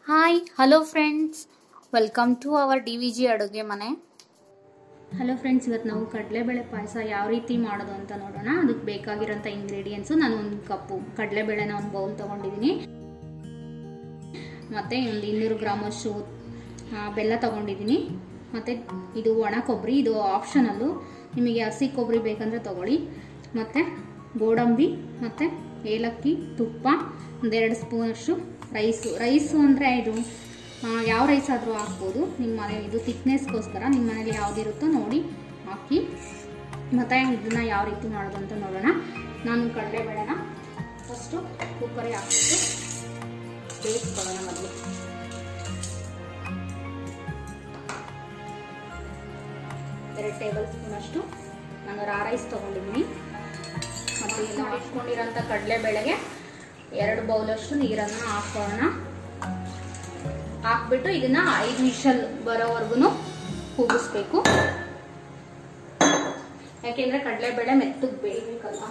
hi hello friends welcome to our D V G ಅಡುಗೆ ಮನೆ hello friends ಇವತ್ತು ನಾವು ಕಡಲೆಬೇಳೆ ಪಾಯಸ ಯಾವ ರೀತಿ ಮಾಡೋದು ಅಂತ ನೋಡೋಣ ಅದಕ್ಕೆ ಬೇಕಾಗಿರೋಂಥ ಇಂಗ್ರೀಡಿಯೆಂಟ್ಸು ನಾನು ಒಂದು ಕಪ್ಪು ಕಡಲೆಬೇಳೆನ ಒಂದು ಬೌಲ್ ತೊಗೊಂಡಿದ್ದೀನಿ ಮತ್ತು ಒಂದು ಇನ್ನೂರು ಗ್ರಾಮಷ್ಟು ಆ, ಬೆಲ್ಲ ತೊಗೊಂಡಿದ್ದೀನಿ ಮತ್ತು ಇದು ಒಣ ಕೊಬ್ಬರಿ ಇದು ಆಪ್ಷನಲ್ಲು ನಿಮಗೆ ಹಸಿ ಕೊಬ್ಬರಿ ಬೇಕಂದರೆ ತೊಗೊಳ್ಳಿ ಮತ್ತು ಗೋಡಂಬಿ ಮತ್ತು ಏಲಕ್ಕಿ ತುಪ್ಪ ಒಂದೆರಡು ಸ್ಪೂನಷ್ಟು ರೈಸು ರೈಸು ಅಂದರೆ ಇದು ಆ, ಯಾವ ರೈಸ್ ಆದರೂ ಹಾಕ್ಬೋದು ನಿಮ್ಮ ಮನೆ ಇದು ಥಿಕ್ನೆಸ್ಗೋಸ್ಕರ ನಿಮ್ಮ ಮನೇಲಿ ಯಾವುದಿರುತ್ತೋ ನೋಡಿ ಹಾಕಿ ಮತ್ತು ಇದನ್ನು ಯಾವ ರೀತಿ ಮಾಡೋದು ಅಂತ ನೋಡೋಣ ನಾನು ಕಡಲೆಬೇಳೆನ ಫಸ್ಟು ಕುಕ್ಕರಿಗೆ ಹಾಕ್ಬಿಟ್ಟು ಬೇಯಿಸ್ಕೊಳ್ಳೋಣ ಮೊದಲು ಎರಡು ಟೇಬಲ್ ಸ್ಪೂನಷ್ಟು ನಾನು ರಾ ರೈಸ್ ತೊಗೊಂಡಿದ್ದೀನಿ ಮತ್ತು ಇಲ್ಲಿ ಇಟ್ಕೊಂಡಿರೋಂಥ ಕಡಲೆಬೇಳೆಗೆ ಎರಡು ಬೌಲಷ್ಟು ನೀರನ್ನು ಹಾಕೋಣ ಹಾಕ್ಬಿಟ್ಟು ಇದನ್ನ ಐದು ವಿಷಲ್ ಬರೋವರೆಗೂ ಕೂಗಿಸ್ಬೇಕು ಯಾಕೆಂದ್ರೆ ಕಡಲೆಬೇಳೆ ಮೆತ್ತಗೆ ಬೇಯಬೇಕಲ್ಲ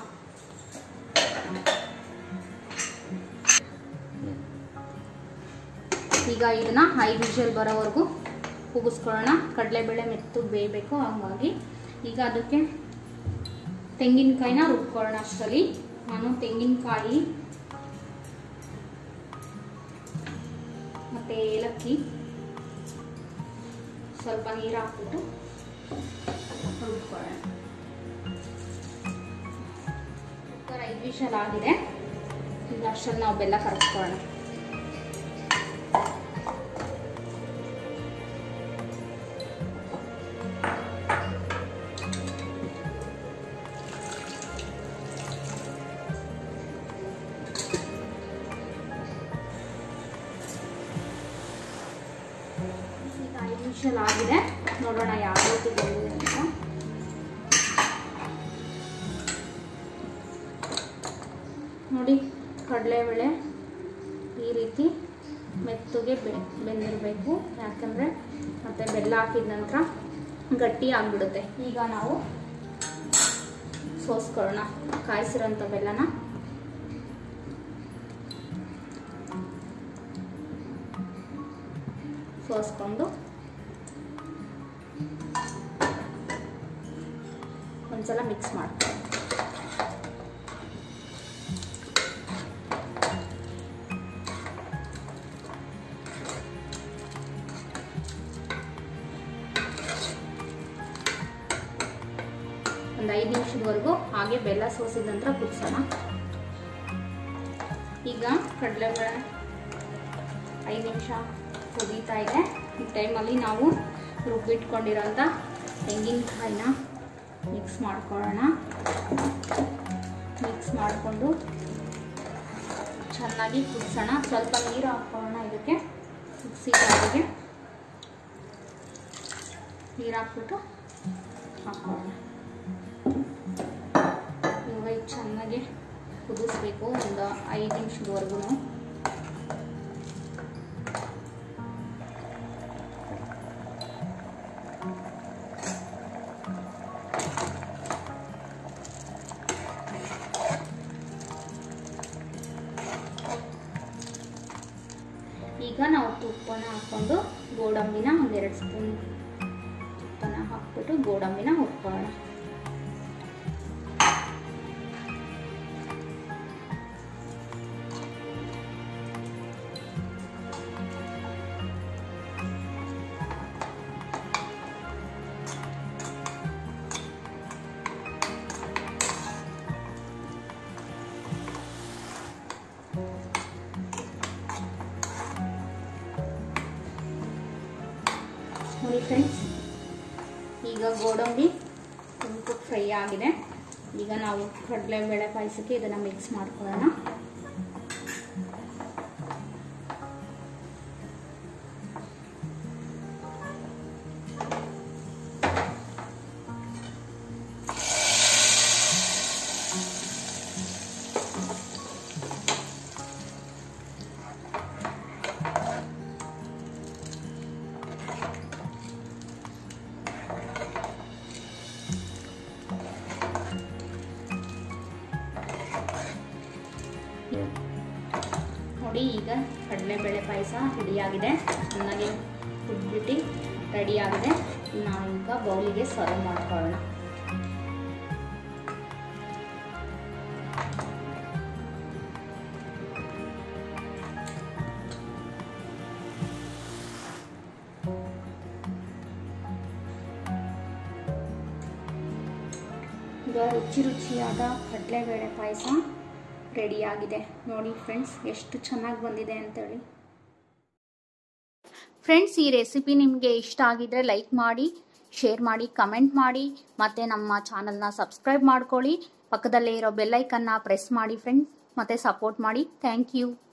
ಈಗ ಇದನ್ನ ಐದು ವಿಷಲ್ ಬರೋವರೆಗೂ ಕೂಗಿಸ್ಕೊಳ್ಳೋಣ ಕಡಲೆಬೇಳೆ ಮೆತ್ತಗೆ ಬೇಯಬೇಕು ಹಂಗಾಗಿ ಈಗ ಅದಕ್ಕೆ ತೆಂಗಿನಕಾಯಿನ ರುಬ್ಕೊಳ್ಳೋಣ ಅಷ್ಟರಲ್ಲಿ ನಾನು ತೆಂಗಿನಕಾಯಿ ಮತ್ತು ಏಲಕ್ಕಿ ಸ್ವಲ್ಪ ನೀರು ಹಾಕ್ಬಿಟ್ಟು ರುಬ್ಕೊಳ್ಳೋಣ ಕುಕ್ಕರ್ ಐದು ವಿಷಲ್ ಆಗಿದೆ ಈಗ ಅಷ್ಟರಲ್ಲಿ ನಾವು ಬೆಲ್ಲ ಕರಗಿಸ್ಕೊಳ್ಳೋಣ ಈಗ ಐದು ನಿಮಿಷ ಆಗಿದೆ ನೋಡೋಣ ಯಾವ ರೀತಿ ಬಂದಿದೆ ಅಂತ ನೋಡಿ ಕಡಲೆಬೇಳೆ ಈ ರೀತಿ ಮೆತ್ತಗೆ ಬೆ ಬೆಂದಿರಬೇಕು ಯಾಕಂದರೆ ಮತ್ತೆ ಬೆಲ್ಲ ಹಾಕಿದ ನಂತರ ಗಟ್ಟಿ ಆಗಿಬಿಡುತ್ತೆ ಈಗ ನಾವು ಸೋಸ್ಕೊಳ್ಳೋಣ ಕಾಯಿಸಿರೋಂಥ ಬೆಲ್ಲನ ಸೋಸ್ಕೊಂಡು ಒಂದ್ಸಲ ಮಿಕ್ಸ್ ಮಾಡ್ಕೊಳ್ಳಿ ಒಂದು ಐದು ನಿಮಿಷದವರೆಗೂ ಹಾಗೆ ಬೆಲ್ಲ ಸೋಸಿದ ನಂತರ ಕುದಿಸೋಣ ಈಗ ಕಡಲೆಬೇಳೆ ಐದು ನಿಮಿಷ ಕುದೀತಾ ಇದೆ ಈ ಟೈಮಲ್ಲಿ ನಾವು ರುಬ್ಬಿಟ್ಕೊಂಡಿರೋಂಥ ತೆಂಗಿನಕಾಯಿನ ಮಿಕ್ಸ್ ಮಾಡ್ಕೊಳ್ಳೋಣ ಮಿಕ್ಸ್ ಮಾಡಿಕೊಂಡು ಚೆನ್ನಾಗಿ ಕುದಿಸೋಣ ಸ್ವಲ್ಪ ನೀರು ಹಾಕ್ಕೊಳ್ಳೋಣ ಇದಕ್ಕೆ ಮಿಕ್ಸಿ ಜಾರಿಗೆ ನೀರು ಹಾಕ್ಬಿಟ್ಟು ಹಾಕ್ಕೊಳ್ಳೋಣ ಇವಾಗ ಇದು ಚೆನ್ನಾಗಿ ಕುದಿಸ್ಬೇಕು ಒಂದು ಐದು ನಿಮಿಷದವರೆಗೂ ಈಗ ನಾವು ತುಪ್ಪನ ಹಾಕ್ಕೊಂಡು ಗೋಡಂಬಿನ ಒಂದೆರಡು ಸ್ಪೂನ್ ತುಪ್ಪನ ಹಾಕ್ಬಿಟ್ಟು ಗೋಡಂಬಿನ ಹುರ್ಕೊಳ್ಳೋಣ ನೋಡಿ ಫ್ರೆಂಡ್ಸ್ ಈಗ ಗೋಡಂಬಿ ಸ್ವಲ್ಪ ಫ್ರೈ ಆಗಿದೆ ಈಗ ನಾವು ಕಡಲೆಬೇಳೆ ಪಾಯಸಕ್ಕೆ ಇದನ್ನು ಮಿಕ್ಸ್ ಮಾಡ್ಕೊಳ್ಳೋಣ ನೋಡಿ ಈಗ ಕಡಲೆಬೇಳೆ ಪಾಯಸ ರೆಡಿಯಾಗಿದೆ ಚೆನ್ನಾಗಿ ಕುದ್ಬಿಟ್ಟು ರೆಡಿಯಾಗಿದೆ ನಾವು ಈಗ ಬೌಲಿಗೆ ಸರ್ವ್ ಮಾಡ್ಕೊಳ್ಳೋಣ ಈಗ ರುಚಿ ರುಚಿಯಾದ ಕಡಲೆಬೇಳೆ ಪಾಯಸ ರೆಡಿಯಾಗಿದೆ ನೋಡಿ ಫ್ರೆಂಡ್ಸ್ ಎಷ್ಟು ಚೆನ್ನಾಗಿ ಬಂದಿದೆ ಅಂತೇಳಿ ಫ್ರೆಂಡ್ಸ್ ಈ ರೆಸಿಪಿ ನಿಮಗೆ ಇಷ್ಟ ಆಗಿದ್ರೆ ಲೈಕ್ ಮಾಡಿ ಶೇರ್ ಮಾಡಿ ಕಮೆಂಟ್ ಮಾಡಿ ಮತ್ತು ನಮ್ಮ ಚಾನಲ್ನ ಸಬ್ಸ್ಕ್ರೈಬ್ ಮಾಡ್ಕೊಳ್ಳಿ ಪಕ್ಕದಲ್ಲೇ ಇರೋ ಬೆಲ್ಲೈಕನ್ನ ಪ್ರೆಸ್ ಮಾಡಿ ಫ್ರೆಂಡ್ಸ್ ಮತ್ತು ಸಪೋರ್ಟ್ ಮಾಡಿ ಥ್ಯಾಂಕ್ ಯು